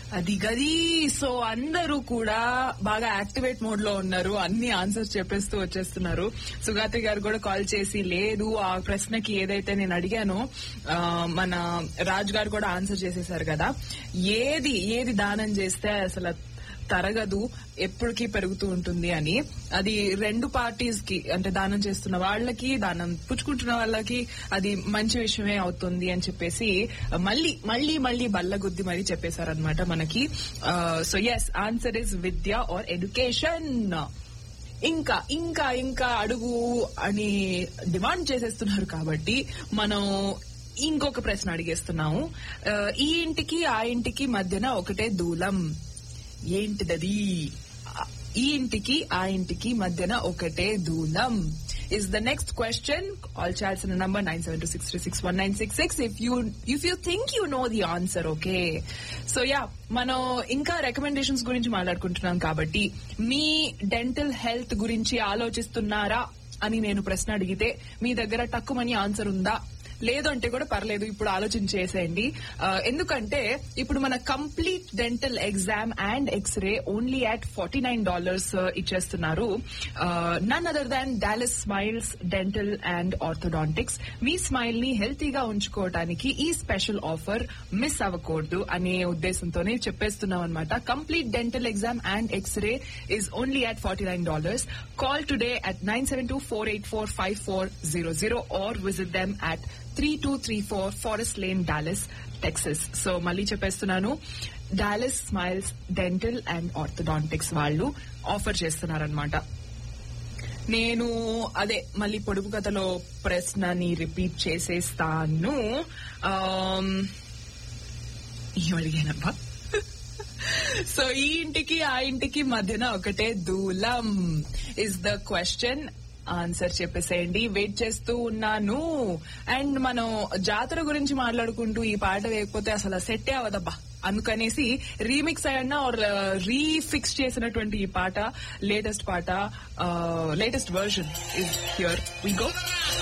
అది గది సో అందరూ కూడా బాగా యాక్టివేట్ మోడ్ లో ఉన్నారు అన్ని ఆన్సర్స్ చెప్పేస్తూ వచ్చేస్తున్నారు సుగాత్రి గారు కూడా కాల్ చేసి లేదు ఆ ప్రశ్నకి ఏదైతే నేను అడిగానో ఆ, మన రాజ్ గారు కూడా ఆన్సర్ చేసేసారు కదా ఏది ఏది దానం చేస్తే అసలు తరగదు ఎప్పటికీ పెరుగుతూ ఉంటుంది అని అది రెండు పార్టీస్ కి అంటే దానం చేస్తున్న వాళ్ళకి దానం పుచ్చుకుంటున్న వాళ్ళకి అది మంచి విషయమే అవుతుంది అని చెప్పేసి మళ్ళీ మళ్ళీ మళ్ళీ బల్లగుద్ది మరీ చెప్పేశారనమాట మనకి సో ఎస్ ఆన్సర్ ఇస్ విద్య ఆర్ ఎడ్యుకేషన్ ఇంకా ఇంకా ఇంకా అడుగు అని డిమాండ్ చేసేస్తున్నారు కాబట్టి మనం ఇంకొక ప్రశ్న అడిగేస్తున్నాము ఆ, ఈ ఇంటికి ఆ ఇంటికి మధ్యన ఒకటే దూలం ఏంటిదది ఆ- ఈ ఇంటికి ఆ ఇంటికి మధ్యన ఒకటే దూలం is the next question all chats number nine seven two six three six one nine six six if you if you think you know the answer okay so yeah మనం ఇంకా రికమెండేషన్స్ గురించి మాట్లాడుకుంటున్నాం కాబట్టి మీ డెంటల్ హెల్త్ గురించి ఆలోచిస్తున్నారా అని నేను ప్రశ్న అడిగితే మీ దగ్గర టక్కుమని ఆన్సర్ ఉందా లేదు అంటే కూడా పర్లేదు ఇప్పుడు ఆలోచన చేసేయండి ఆ, ఎందుకంటే ఇప్పుడు మన complete dental exam and X-ray only at forty nine dollars ఇచ్చేస్తున్నారు none other than Dallas Smiles Dental and Orthodontics మీ స్మైల్ ని హెల్తీగా ఉంచుకోవడానికి ఈ స్పెషల్ ఆఫర్ మిస్ అవ్వకూడదు అనే ఉద్దేశంతోనే చెప్పేస్తున్నాం అనమాట complete dental exam and X-ray is only at forty nine dollars call today at nine seven two four eight four five four zero zero or visit them at three two three four Forest Lane Dallas Texas so మళ్ళీ చెప్పేస్తున్నాను Dallas Smiles Dental and Orthodontics వాళ్ళు offer చేస్తున్నారనమాట నేను అదే మళ్ళీ పొడుపు కథలో ప్రశ్నని రిపీట్ చేసేస్తాను ఆమ్, ఏం అడిగానబ్బా సో ఈ ఇంటికి ఆ ఇంటికి మధ్యన ఒకటే దూలం ఇస్ ద క్వశ్చన్ ఆన్సర్ చెప్పేసేయండి వెయిట్ చేస్తూ ఉన్నాను అండ్ మనం జాతర గురించి మాట్లాడుకుంటూ ఈ పాట వేయకపోతే అసలు సెట్టే అవదబ్బా అందుకనేసి రీమిక్స్ అయినా ఆర్ రీఫిక్స్ చేసినటువంటి ఈ పాట లేటెస్ట్ పాట latest version is here we go